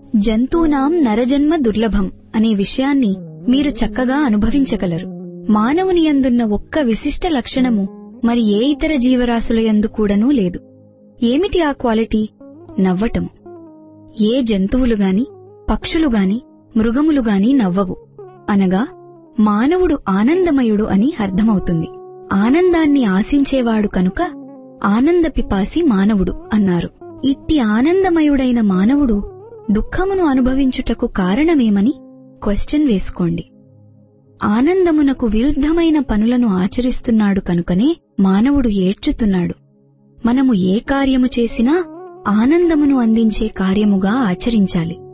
జంతూనాం నరజన్మ దుర్లభం అనే విషయాన్ని మీరు చక్కగా అనుభవించగలరు మానవుని యందున్న ఒక్క విశిష్ట లక్షణము మరి ఏ ఇతర జీవరాశుల యందు కూడానూ లేదు ఏమిటి ఆ క్వాలిటీ నవ్వటము ఏ జంతువులు గాని పక్షులు గాని మృగములు గాని నవ్వవు అనగా మానవుడు ఆనందమయుడు అని అర్థమవుతుంది ఆనందాన్ని ఆశించేవాడు కనుక ఆనంద పిపాసి మానవుడు అన్నారు ఇట్టి ఆనందమయుడైన మానవుడు దుఃఖమును అనుభవించుటకు కారణమేమని క్వశ్చన్ వేసుకోండి ఆనందమునకు విరుద్ధమైన పనులను ఆచరిస్తున్నాడు కనుకనే మానవుడు ఏడ్చుతున్నాడు మనము ఏ కార్యము చేసినా ఆనందమును అందించే కార్యముగా ఆచరించాలి